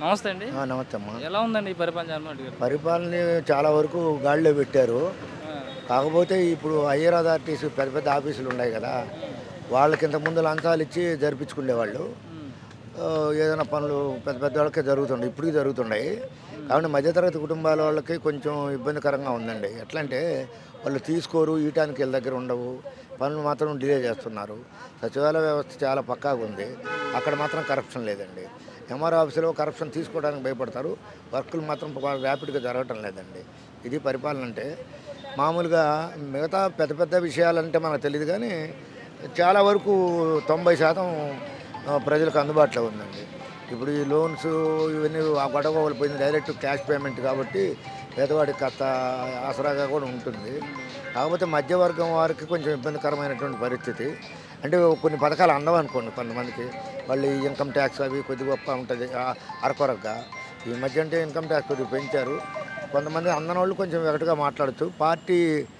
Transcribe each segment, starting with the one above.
నమస్తే అండి ఆ, నమస్తే అమ్మా ఎలా ఉందండి ఈ పరిపాలన జగన్మోహన్ రెడ్డి గారు పరిపాలన చాలా వరకు గాడిలో పెట్టారు ఆ, కాకపోతే ఇప్పుడు హయ్యర్ అథారిటీస్ పెద్ద పెద్ద ఆఫీసులు ఉన్నాయి కదా వాళ్ళకి ఇంత ముందు లంచాలు ఇచ్చి జరిపించుకునేవాళ్ళు ఉమ్, ఆ, ఏదైనా పనులు పెద్ద పెద్ద వాళ్ళకే జరుగుతుండే ఇప్పటికీ జరుగుతున్నాయి కాబట్టి మధ్యతరగతి కుటుంబాల వాళ్ళకి కొంచెం ఇబ్బందికరంగా ఉందండి ఎట్లా అంటే వాళ్ళు తీసుకోరు ఈటానికి వీళ్ళ దగ్గర ఉండవు పనులు మాత్రం డిలే చేస్తున్నారు సచివాలయ వ్యవస్థ చాలా పక్కాగా ఉంది అక్కడ మాత్రం కరప్షన్ లేదండి ఎంఆర్ ఆఫీసులో కరప్షన్ తీసుకోవడానికి భయపడతారు వర్కులు మాత్రం ర్యాపిడ్గా జరగటం లేదండి ఇది పరిపాలన అంటే మామూలుగా మిగతా పెద్ద పెద్ద విషయాలంటే మనకు తెలియదు కానీ చాలా వరకు తొంభై శాతం ఆ, ప్రజలకు అందుబాటులో ఉందండి ఇప్పుడు ఈ లోన్స్ ఇవన్నీ ఆ గొడవ వాళ్ళు పోయింది డైరెక్ట్ క్యాష్ పేమెంట్ కాబట్టి పేదవాడికి కాస్త ఆసరాగా కూడా ఉంటుంది కాకపోతే మధ్యవర్గం వారికి కొంచెం ఇబ్బందికరమైనటువంటి పరిస్థితి అంటే కొన్ని పథకాలు అందవు అనుకోండి కొంతమందికి వాళ్ళు ఈ ఇన్కమ్ ట్యాక్స్ అవి కొద్ది గొప్ప ఉంటుంది ఆ- అరకొరగా ఈ మధ్య అంటే ఇన్కమ్ ట్యాక్స్ కొద్దిగా పెంచారు కొంతమంది అందని వాళ్ళు కొంచెం వెగటుగా మాట్లాడచ్చు పార్టీ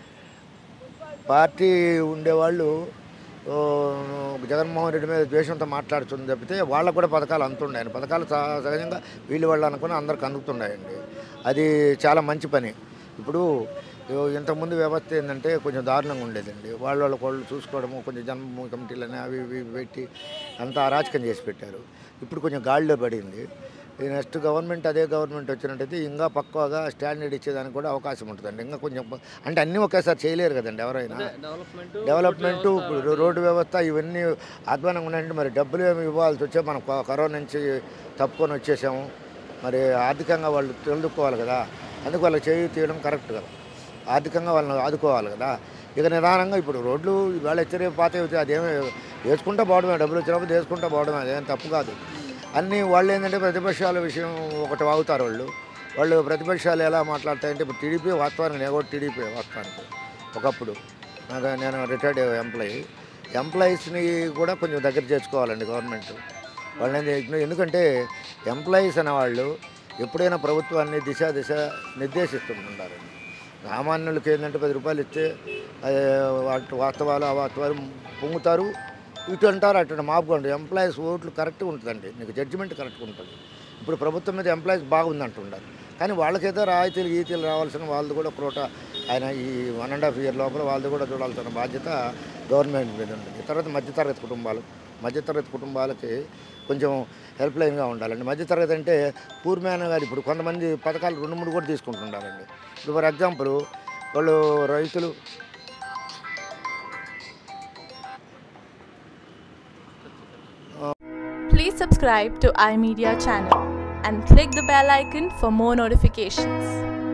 పార్టీ ఉండేవాళ్ళు ఓ, జగన్మోహన్ రెడ్డి మీద ద్వేషంతో మాట్లాడుతుంది తప్పితే వాళ్ళకు కూడా పథకాలు అందుతున్నాయి పథకాలు సహ- సహజంగా వీళ్ళు వాళ్ళు అనుకుని అందరికి అందుతున్నాయండి అది చాలా మంచి పని ఇప్పుడు ఓ, ఇంతకుముందు వ్యవస్థ ఏంటంటే కొంచెం దారుణంగా ఉండేదండి వాళ్ళ వాళ్ళ వాళ్ళు చూసుకోవడము కొంచెం జన్మభూమి కమిటీలని అవి ఇవి పెట్టి అంతా అరాచకం చేసి పెట్టారు ఇప్పుడు కొంచెం గాడిలో పడింది ఈ నెక్స్ట్ గవర్నమెంట్ అదే గవర్నమెంట్ వచ్చినట్టయితే ఇంకా పక్వగా స్టాండర్డ్ ఇచ్చేదానికి కూడా అవకాశం ఉంటుందండి ఇంకా కొంచెం ప- అంటే అన్నీ ఒకేసారి చేయలేరు కదండి ఎవరైనా డెవలప్మెంట్ డెవలప్మెంట్ ఇప్పుడు రోడ్డు వ్యవస్థ ఇవన్నీ అధ్వానంగా ఉన్నాయంటే మరి డబ్బులు ఏమి ఇవ్వాల్సి వచ్చే మనం కొ- కరోనా నుంచి తప్పుకొని వచ్చేసాము మరి ఆర్థికంగా వాళ్ళు తెలుదుకోవాలి కదా అందుకు వాళ్ళకి చేయి తీయడం కరెక్ట్ కదా ఆర్థికంగా వాళ్ళని ఆదుకోవాలి కదా ఇక నిదానంగా ఇప్పుడు రోడ్లు ఇవాళ హెచ్చరిక పాత అవుతాయి అదేమీ వేసుకుంటా పోవడమే డబ్బులు వచ్చినప్పుడు వేసుకుంటా పోవడమే అదేం తప్పు కాదు అన్నీ వాళ్ళు ఏంటంటే ప్రతిపక్షాల విషయం ఒకటి వాగుతారు వాళ్ళు వాళ్ళు ప్రతిపక్షాలు ఎలా మాట్లాడతాయంటే ఇప్పుడు టీడీపీ వాస్తవానికి నేను కూడా టీడీపీ వాస్తవానికి ఒకప్పుడు నాకు నేను రిటైర్డ్ ఎంప్లాయీ ఎంప్లాయీస్ని కూడా కొంచెం దగ్గర చేర్చుకోవాలండి గవర్నమెంట్ వాళ్ళని ఎందు- ఎందుకంటే ఎంప్లాయీస్ అనేవాళ్ళు ఎప్పుడైనా ప్రభుత్వాన్ని దిశ దిశ నిర్దేశిస్తుంటారు సామాన్యులకి ఏంటంటే పది రూపాయలు ఇస్తే అది వాటి వాస్తవాలు అవాస్తవాలు పొంగుతారు ఇటు అంటారు అటు మాపుకోండి ఎంప్లాయీస్ ఓట్లు కరెక్ట్గా ఉంటుందండి నీకు జడ్జిమెంట్ కరెక్ట్గా ఉంటుంది ఇప్పుడు ప్రభుత్వం మీద ఎంప్లాయీస్ బాగుంది అంటున్నారు కానీ వాళ్ళకైతే రాయితీలు గీతీలు రావాల్సిన వాళ్ళది కూడా క్రోట ఆయన ఈ వన్ అండ్ హాఫ్ ఇయర్ లోపల వాళ్ళది కూడా చూడాల్సిన బాధ్యత గవర్నమెంట్ మీద ఉంటుంది తర్వాత మధ్యతరగతి కుటుంబాలు మధ్యతరగతి కుటుంబాలకి కొంచెం హెల్ప్ లైన్గా ఉండాలండి మధ్యతరగతి అంటే పూర్ మ్యాన్ గారు ఇప్పుడు కొంతమంది పథకాలు రెండు మూడు కూడా తీసుకుంటుంటారండి ఇప్పుడు ఫర్ ఎగ్జాంపుల్ వాళ్ళు రైతులు Please subscribe to iMedia channel and click the bell icon for more notifications.